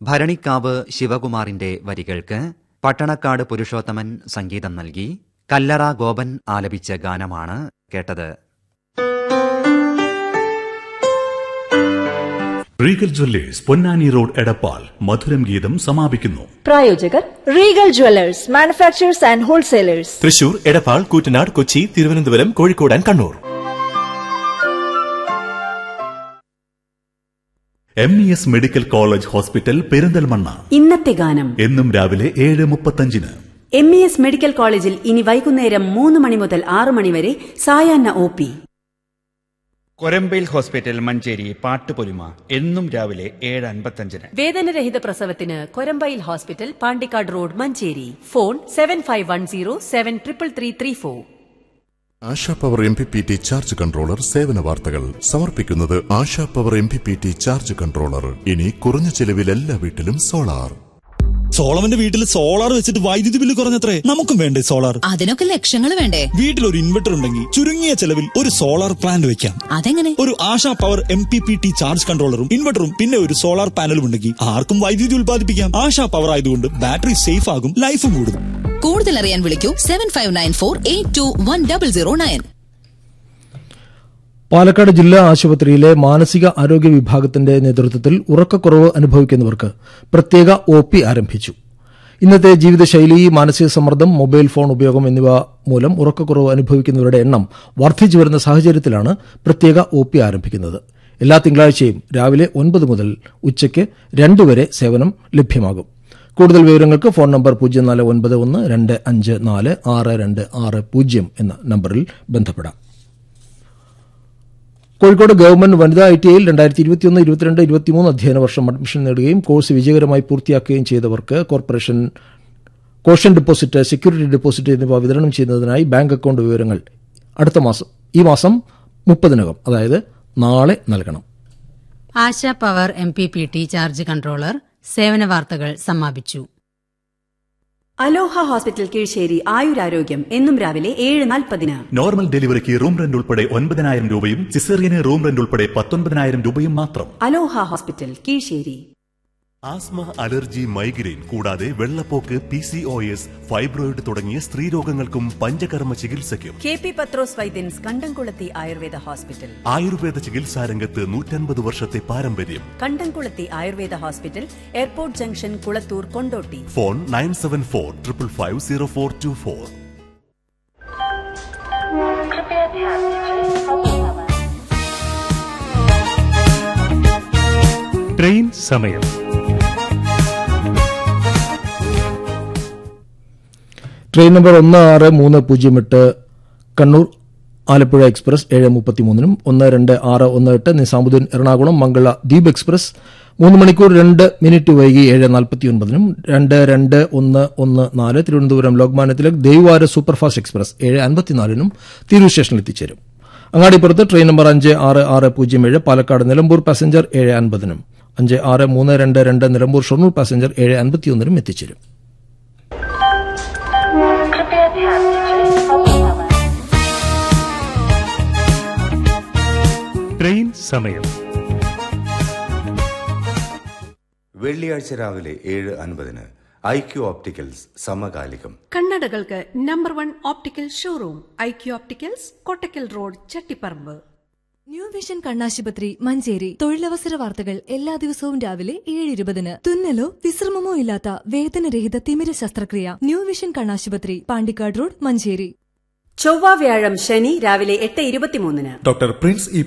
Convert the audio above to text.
ഭരണിക്കാവ് ശിവകുമാറിന്റെ വരികൾക്ക് പട്ടണക്കാട് പുരുഷോത്തമൻ സംഗീതം നൽകി കല്ലറ ഗോപൻ ആലപിച്ച ഗാനമാണ് കേട്ടത് Regal Jewellers Ponnani road Edappal Madhuram Geetham സമാപിക്കുന്നു പ്രായോജകർ Regal Jewellers manufacturers and wholesalers Thrissur Edappal Koottanad Kochi Thiruvananthapuram Kozhikode and Kannur M E S medical college hospital Perinthalmanna ഇന്നത്തെ ഗാനം എന്നും രാവിലെ ഏഴ് മുപ്പത്തഞ്ചിന് എം ഇ എസ് മെഡിക്കൽ കോളേജിൽ ഇനി വൈകുന്നേരം മൂന്ന് മണി മുതൽ ആറ് മണി വരെ സായാഹ്ന O P Korambayil hospital Manjeri Pattupolima എന്നും രാവിലെ ഏഴ് അൻപത്തഞ്ചിന് വേദനരഹിത പ്രസവത്തിന് Korambayil hospital Pandikkad road Manjeri phone seven five one zero seven triple three three four Asha power M P P T charge controller സേവന വാർത്തകൾ സമർപ്പിക്കുന്നത് Asha power M P P T charge controller ഇനി കുറഞ്ഞ ചെലവിൽ എല്ലാ വീട്ടിലും സോളാർ സോളവന്റെ വീട്ടിൽ സോളാർ വെച്ചിട്ട് വൈദ്യുതി ബില്ല് കുറഞ്ഞത്രേ നമുക്കും വേണ്ടേ സോളാർ അതിനൊക്കെ ലക്ഷങ്ങൾ വേണ്ടേ വീട്ടിൽ ഒരു ഇൻവെർട്ടർ ഉണ്ടെങ്കിൽ ചുരുങ്ങിയ ചെലവിൽ ഒരു സോളാർ പ്ലാന്റ് വെക്കാം അതെങ്ങനെ ഒരു Asha power M P P T charge കൺട്രോളറും ഇൻവെർട്ടറും പിന്നെ ഒരു സോളാർ പാനലും ഉണ്ടെങ്കിൽ ആർക്കും വൈദ്യുതി ഉൽപ്പാദിപ്പിക്കാം ആശാ പവർ ആയതുകൊണ്ട് ബാറ്ററി സേഫ് ആകും ലൈഫും കൂടും കൂടുതൽ അറിയാൻ വിളിക്കൂ seven five nine four eight two one double zero nine Palakkad ജില്ലാ ആശുപത്രിയിലെ മാനസിക ആരോഗ്യ വിഭാഗത്തിന്റെ നേതൃത്വത്തിൽ ഉറക്കക്കുറവ് അനുഭവിക്കുന്നവർക്ക് പ്രത്യേക ഒ പി ആരംഭിച്ചു ഇന്നത്തെ ജീവിതശൈലി മാനസിക സമ്മർദ്ദം മൊബൈൽ ഫോൺ ഉപയോഗം എന്നിവ മൂലം ഉറക്കക്കുറവ് അനുഭവിക്കുന്നവരുടെ എണ്ണം വർദ്ധിച്ചു വരുന്ന സാഹചര്യത്തിലാണ് പ്രത്യേക ഒ പി ആരംഭിക്കുന്നത് എല്ലാ തിങ്കളാഴ്ചയും രാവിലെ ഒൻപത് മുതൽ ഉച്ചയ്ക്ക് രണ്ട് വരെ സേവനം ലഭ്യമാകും കൂടുതൽ വിവരങ്ങൾക്ക് ഫോൺ നമ്പർ പൂജ്യം നാല് ഒൻപത് ഒന്ന് രണ്ട് അഞ്ച് നാല് ആറ് രണ്ട് ആറ് പൂജ്യം എന്ന നമ്പറിൽ ബന്ധപ്പെടാം കോഴിക്കോട് ഗവൺമെന്റ് വനിതാ ഐ ടി ഐയിൽ രണ്ടായിരത്തി ഇരുപത്തിയൊന്ന് ഇരുപത്തിരണ്ട് ഇരുപത്തിമൂന്ന് അധ്യയന വർഷം അഡ്മിഷൻ നേടുകയും കോഴ്സ് വിജയകരമായി പൂർത്തിയാക്കുകയും ചെയ്തവർക്ക് corporation caution deposit security deposit എന്നിവ വിതരണം ചെയ്യുന്നതിനായി ബാങ്ക് അക്കൌണ്ട് വിവരങ്ങൾ അടുത്ത മാസം ഈ മാസം മുപ്പതിനകം അതായത് നാളെ നൽകണം Asha power M P P T charge controller സേവന വാർത്തകൾ സമാപിച്ചു അലോഹ ഹോസ്പിറ്റൽ കീഴ്ശ്ശേരി ആയുരാരോഗ്യം എന്നും രാവിലെ ഏഴ് നാൽപ്പതിന് നോർമൽ ഡെലിവറിക്ക് റൂം റെന്റ് ഉൾപ്പെടെ ഒൻപതിനായിരം രൂപയും സിസേറിയന് റൂം റെന്റ് ഉൾപ്പെടെ പത്തൊൻപതിനായിരം രൂപയും മാത്രം Aloha hospital Kizhisseri asthma allergy migraine കൂടാതെ വെള്ളപ്പോക്ക് P C O S fibroid തുടങ്ങിയ സ്ത്രീരോഗങ്ങൾക്കും പഞ്ചകർമ്മ ചികിത്സയ്ക്കും കെ പി പത്രോസ് വൈദ്യൻസ് കണ്ടംകുളത്തി ആയുർവേദ ഹോസ്പിറ്റൽ ആയുർവേദ ചികിത്സാ രംഗത്ത് നൂറ്റൻപത് വർഷത്തെ പാരമ്പര്യം Kandamkulathy Ayurveda hospital airport junction Kulathur Kondotty phone nine seven four triple five zero four two four train സമയം ട്രെയിൻ നമ്പർ ഒന്ന് ആറ് മൂന്ന് പൂജ്യം എട്ട് കണ്ണൂർ ആലപ്പുഴ എക്സ്പ്രസ് ഏഴ് മുപ്പത്തിമൂന്നിനും ഒന്ന് രണ്ട് ആറ് ഒന്ന് എട്ട് നിസാമുദ്ദീൻ എറണാകുളം മംഗള ദ്വീപ് എക്സ്പ്രസ് മൂന്ന് മണിക്കൂർ രണ്ട് മിനിറ്റ് വൈകി ഏഴ് നാൽപ്പത്തിയൊൻപതിനും രണ്ട് രണ്ട് ഒന്ന് ഒന്ന് നാല് തിരുവനന്തപുരം ലോക്മാന്യ തിലക് ദേവാര സൂപ്പർഫാസ്റ്റ് എക്സ്പ്രസ് ഏഴ് അൻപത്തിനാലിനും തിരൂർ സ്റ്റേഷനിൽ എത്തിച്ചേരും അങ്ങാടിപ്പുറത്ത് ട്രെയിൻ നമ്പർ അഞ്ച് ആറ് ആറ് പൂജ്യം ഏഴ് പാലക്കാട് നിലമ്പൂർ പാസഞ്ചർ ഏഴ് അൻപതിനും അഞ്ച് ആറ് മൂന്ന് രണ്ട് രണ്ട് നിലമ്പൂർ ഷൊർണൂർ പാസഞ്ചർ ഏഴ് അൻപത്തിയൊന്നിനും എത്തിച്ചേരും ട്രെയിൻ സമയം വെള്ളിയാഴ്ച രാവിലെ ഏഴ് അൻപതിന് ഐ ക്യു ഓപ്റ്റിക്കൽസ് സമകാലികം കണ്ണടകൾക്ക് number one optical showroom I Q opticals Kottakkal road Chattiparamba new vision കണ്ണാശുപത്രി മഞ്ചേരി തൊഴിലവസര വാർത്തകൾ എല്ലാ ദിവസവും രാവിലെ ഏഴ് ഇരുപതിന് തുന്നലോ വിശ്രമമോ ഇല്ലാത്ത വേദനരഹിത തിമിര ശസ്ത്രക്രിയ ന്യൂ വിഷൻ കണ്ണാശുപത്രി പാണ്ടിക്കാട് റോഡ് മഞ്ചേരി ചൊവ്വ വ്യാഴം ശനി രാവിലെ എട്ട് ഇരുപത്തിമൂന്നിന് ഡോക്ടർ പ്രിൻസ് ഇ